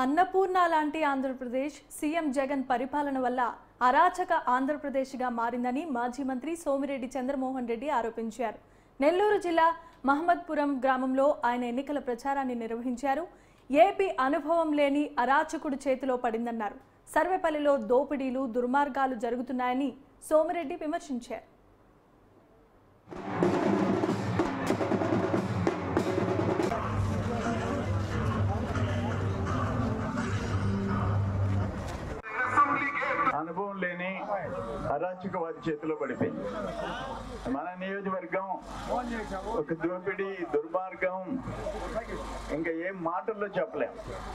అన్నపూర్ణ లాంటి ఆంధ్రప్రదేశ్ సీఎం జగన్ పరిపాలన వల్ల అరాచక ఆంధ్రప్రదేశ్గా మారిందని మాజీ మంత్రి సోమిరెడ్డి చంద్రమోహన్ రెడ్డి ఆరోపించారు నెల్లూరు జిల్లా మహమ్మద్పురం గ్రామంలో ఆయన ఎన్నికల ప్రచారాన్ని నిర్వహించారు ఏపీ అనుభవం లేని అరాచకుడు చేతిలో పడిందన్నారు సర్వేపల్లిలో దోపిడీలు దుర్మార్గాలు జరుగుతున్నాయని సోమిరెడ్డి విమర్శించారు అనుభవం లేని అరాచకవాది చేతిలో పడిపోయింది మన నియోజకవర్గం ఒక దోపిడీ దుర్మార్గం ఇంకా ఏం మాటల్లో చెప్పలేం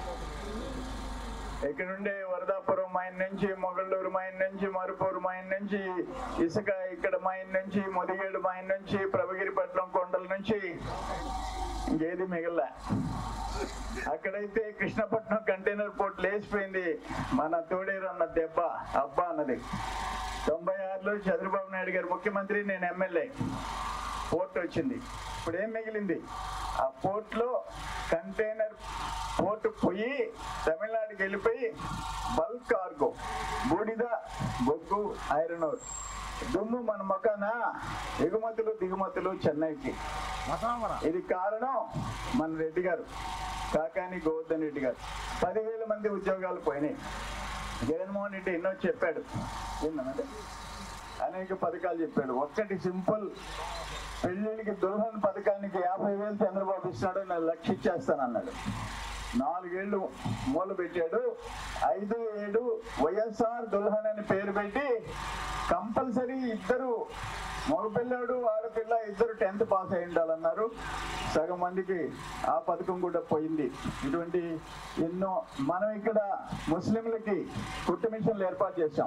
ఇక్కడుండే వరదాపురం మైన్ నుంచి మొగళ్ళూరు మైన్ నుంచి మరుపూరు మైన్ నుంచి ఇసుక ఇక్కడ మైన్ నుంచి ముదిగేడు మైన్ నుంచి ప్రభగిరిపట్నం కొండల నుంచి ఇంకేది మిగల అక్కడైతే కృష్ణపట్నం కంటైనర్ పోర్ట్ లేచిపోయింది మన తోడేరు అన్న దెబ్బ అబ్బా అన్నది తొంభై ఆరులో చంద్రబాబు నాయుడు గారు ముఖ్యమంత్రి నేను ఎమ్మెల్యే పోర్ట్ వచ్చింది ఇప్పుడు ఏం మిగిలింది ఆ పోర్ట్ లో కంటైనర్ పోర్ట్ పోయి తమిళనాడుకి వెళ్ళిపోయి బల్క్ కార్గో బూడిద బొగ్గు ఐరన్ ఓర్ దుమ్ము మన మొక్కన ఎగుమతులు దిగుమతులు చెన్నైకి ఇది కారణం మన రెడ్డి గారు కాకాని గోవర్ధన్ రెడ్డి గారు పదివేల మంది ఉద్యోగాలు పోయినాయి జగన్మోహన్ రెడ్డి ఎన్నో చెప్పాడు ఏందన్నది అనేక పథకాలు చెప్పాడు ఒక్కటి సింపుల్ పెళ్లిళ్ళకి దుల్హన్ పథకానికి యాభై వేలు చంద్రబాబు ఇస్తాడు నేను లక్ష ఇచ్చేస్తానన్నాడు నాలుగేళ్లు మూల పెట్టాడు ఐదు ఏడు వైఎస్ఆర్ దుల్హన్ అని పేరు పెట్టి కంపల్సరీ ఇద్దరు మగపిల్లాడు ఆడపిల్ల ఇద్దరు టెన్త్ పాస్ అయి ఉండాలన్నారు సగం మందికి ఆ పథకం కూడా పోయింది ఇటువంటి ఎన్నో మనం ఇక్కడ ముస్లింలకి కుట్టు మిషన్లు ఏర్పాటు చేశాం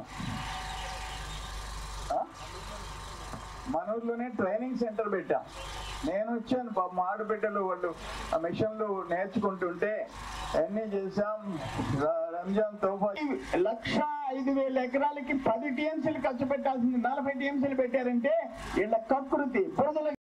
ఆ? మన ఊర్లోనే ట్రైనింగ్ సెంటర్ పెట్టాం నేను వచ్చాను పాప మా ఆడబిడ్డలు వాళ్ళు ఆ మిషన్లు నేర్చుకుంటుంటే అన్ని చేసాం ర- రంజాన్ తోఫా లక్ష ఐదు వేల ఎకరాలకి పది టీఎంసీలు ఖర్చు పెట్టాల్సింది నలభై టీఎంసీలు పెట్టారంటే వీళ్ళ కకృతి ప్రజల